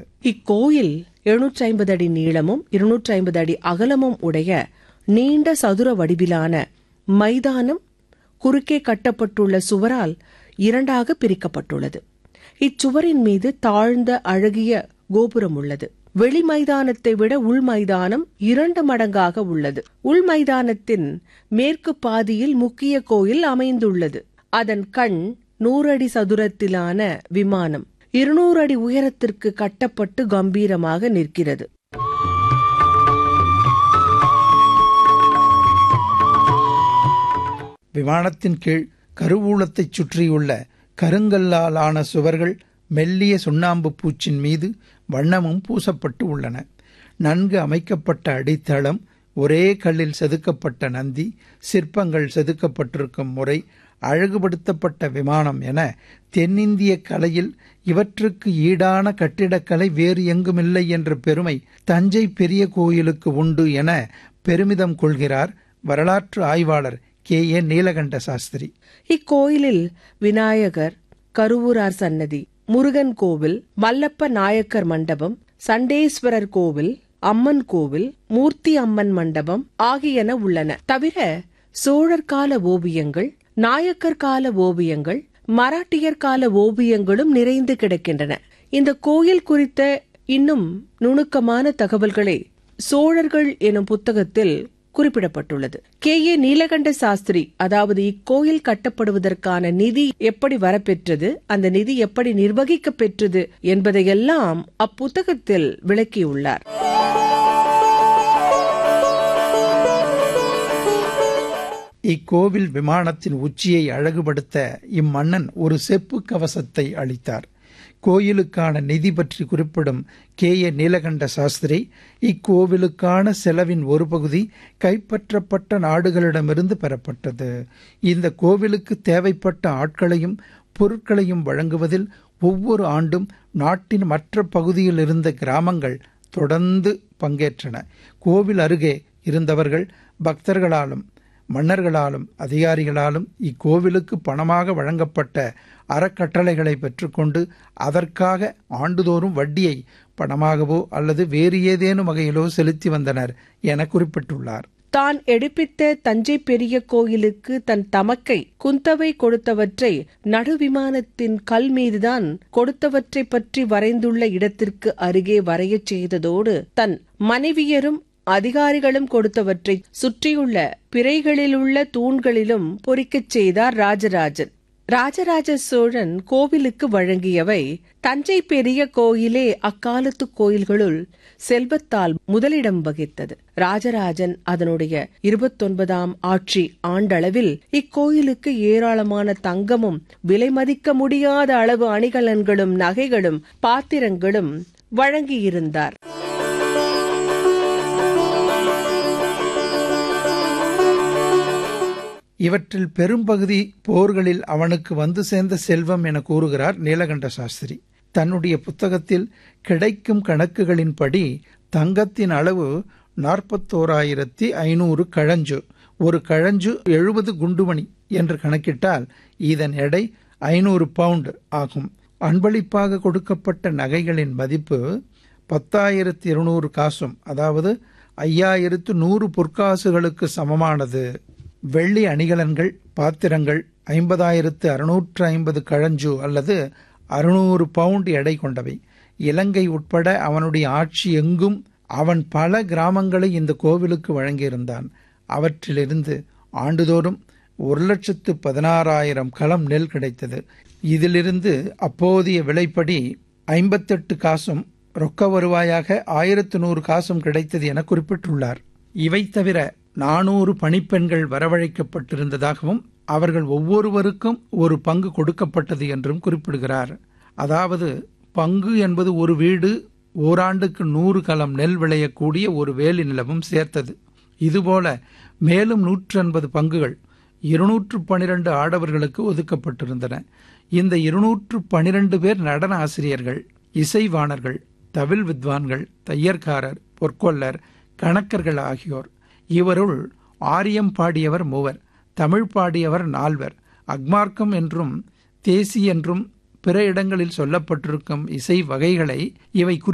இக்கோயில் எழுநூற்றி ஐம்பது அடி நீளமும் இருநூற்றி ஐம்பது அடி அகலமும் உடைய நீண்ட சதுர வடிவிலான மைதானம் குறுக்கே கட்டப்பட்டுள்ள சுவரால் இரண்டாக பிரிக்கப்பட்டுள்ளது இச்சுவரின் மீது தாழ்ந்த அழகிய கோபுரம் உள்ளது வெளி மைதானத்தை விட உள் மைதானம் இரண்டு மடங்காக உள்ளது உள் மைதானத்தின் மேற்கு பாதியில் முக்கிய கோயில் அமைந்துள்ளது அதன் கண் நூறு அடி சதுரத்திலான விமானம் இருநூறு அடி உயரத்திற்கு கட்டப்பட்டு கம்பீரமாக நிற்கிறது விமானத்தின் கீழ் கருவூலத்தைச் சுற்றியுள்ள கருங்கல்லால் ஆன சுவர்கள் மெல்லிய சுண்ணாம்பு பூச்சின் மீது வண்ணமும் பூசப்பட்டு உள்ளன நன்கு அமைக்கப்பட்ட அடித்தளம் ஒரே கல்லில் செதுக்கப்பட்ட நந்தி சிற்பங்கள் செதுக்கப்பட்டிருக்கும் முறை அழகுபடுத்தப்பட்ட விமானம் என தென்னிந்திய கலையில் இவற்றுக்கு ஈடான கட்டிடக்கலை வேறு எங்குமில்லை என்ற பெருமை தஞ்சை பெரிய கோயிலுக்கு உண்டு என பெருமிதம் கொள்கிறார் வரலாற்று ஆய்வாளர் கே ஏ நீலகண்ட சாஸ்திரி இக்கோயிலில் விநாயகர் கருவூரார் சன்னதி முருகன் கோவில் மல்லப்ப நாயக்கர் மண்டபம் சண்டேஸ்வரர் கோவில் அம்மன் கோவில் மூர்த்தி அம்மன் மண்டபம் ஆகியன உள்ளன தவிர சோழர் கால ஓவியங்கள் நாயக்கர் கால ஓவியங்கள் மராட்டியர் கால ஓவியங்களும் நிறைந்து கிடக்கின்றன இந்த கோயில் குறித்த இன்னும் நுணுக்கமான தகவல்களை சோழர்கள் எனும் புத்தகத்தில் குறிப்பிடப்பட்டுள்ளது கே ஏ நீலகண்ட சாஸ்திரி அதாவது இக்கோயில் கட்டப்படுவதற்கான நிதி எப்படி வரப்பெற்றது அந்த நிதி எப்படி நிர்வகிக்க பெற்றது என்பதையெல்லாம் அப்புத்தகத்தில் விளக்கியுள்ளார் இக்கோவில் விமானத்தின் உச்சியை அழகுபடுத்த இம்மன்னன் ஒரு செப்பு கவசத்தை அளித்தார் கோயிலுக்கான நிதி பற்றி குறிப்பிடும் கே ஏ நீலகண்ட சாஸ்திரி இக்கோவிலுக்கான செலவின் ஒரு பகுதி கைப்பற்றப்பட்ட நாடுகளிடமிருந்து பெறப்பட்டது இந்த கோவிலுக்கு தேவைப்பட்ட ஆட்களையும் பொருட்களையும் வழங்குவதில் ஒவ்வொரு ஆண்டும் நாட்டின் மற்ற பகுதியில் இருந்த கிராமங்கள் தொடர்ந்து பங்கேற்றன கோவில் அருகே இருந்தவர்கள் பக்தர்களாலும் மன்னர்களாலும் அதிகாரிகளாலும் இக்கோவிலுக்கு பணமாக வழங்கப்பட்ட அறக்கட்டளைகளை பெற்றுக்கொண்டு அதற்காக ஆண்டுதோறும் வட்டியை பணமாகவோ அல்லது வேறு ஏதேனும் வகையிலோ செலுத்தி வந்தனர் என குறிப்பிட்டுள்ளார் தான் எடுப்பித்த தஞ்சை பெரிய கோயிலுக்கு தன் தமக்கை குந்தவை கொடுத்தவற்றை நடுவிமானத்தின் கல் மீதுதான் கொடுத்தவற்றை பற்றி வரைந்துள்ள இடத்திற்கு அருகே வரையச் செய்ததோடு தன் மனைவியரும் அதிகாரிகளும் கொடுத்தவற்றை சுற்றியுள்ள பிறைகளிலுள்ள தூண்களிலும் பொறிக்கச் செய்தார் ராஜராஜன் ராஜராஜ சோழன் கோவிலுக்கு வழங்கியவை தஞ்சை பெரிய கோயிலே அக்காலத்து கோயில்களுள் செல்வத்தால் முதலிடம் வகித்தது ராஜராஜன் அதனுடைய இருபத்தொன்பதாம் ஆட்சி ஆண்டளவில் இக்கோயிலுக்கு ஏராளமான தங்கமும் விலை மதிக்க முடியாத அளவு அணிகலன்களும் நகைகளும் பாத்திரங்களும் வழங்கியிருந்தார் இவற்றில் பெரும்பகுதி போர்களில் அவனுக்கு வந்து சேர்ந்த செல்வம் என கூறுகிறார் நீலகண்ட சாஸ்திரி தன்னுடைய புத்தகத்தில் கிடைக்கும் கணக்குகளின்படி தங்கத்தின் அளவு நாற்பத்தோராயிரத்தி ஐநூறு கழஞ்சு ஒரு கழஞ்சு எழுபது குண்டுமணி என்று கணக்கிட்டால் இதன் எடை ஐநூறு பவுண்ட் ஆகும் அன்பளிப்பாக கொடுக்கப்பட்ட நகைகளின் மதிப்பு பத்தாயிரத்தி இருநூறு காசும் அதாவது ஐயாயிரத்து நூறு பொற்காசுகளுக்கு சமமானது வெள்ளி அணிகலன்கள் பாத்திரங்கள் ஐம்பதாயிரத்து அறுநூற்று ஐம்பது கழஞ்சு அல்லது அறுநூறு பவுண்ட் எடை கொண்டவை இலங்கை உட்பட அவனுடைய ஆட்சி எங்கும் அவன் பல கிராமங்களை இந்த கோவிலுக்கு வழங்கியிருந்தான் அவற்றிலிருந்து ஆண்டுதோறும் ஒரு லட்சத்து பதினாறாயிரம் களம் நெல் கிடைத்தது இதிலிருந்து அப்போதைய விலைப்படி ஐம்பத்தெட்டு காசும் ரொக்க வருவாயாக ஆயிரத்து நூறு காசும் கிடைத்தது என குறிப்பிட்டுள்ளார் இவை தவிர நானூறு பணிப்பெண்கள் வரவழைக்கப்பட்டிருந்ததாகவும் அவர்கள் ஒவ்வொருவருக்கும் ஒரு பங்கு கொடுக்கப்பட்டது என்றும் குறிப்பிடுகிறார் அதாவது பங்கு என்பது ஒரு வீடு ஓராண்டுக்கு நூறு கலம் நெல் விளையக்கூடிய ஒரு வேலி நிலமும் சேர்த்தது இதுபோல மேலும் நூற்று எண்பது பங்குகள் இருநூற்று பனிரெண்டு ஆடவர்களுக்கு ஒதுக்கப்பட்டிருந்தன இந்த இருநூற்று பனிரெண்டு பேர் நடன ஆசிரியர்கள் இசைவாணர்கள் தவில் வித்வான்கள் தையற்காரர் பொற்கொல்லர் கணக்கர்கள் ஆகியோர் இவருள் ஆரியம் பாடியவர் மூவர் தமிழ் பாடியவர் நால்வர் அக்மார்க்கம் என்றும் தேசி என்றும் பிற இடங்களில் சொல்லப்பட்டிருக்கும் இசை வகைகளை இவை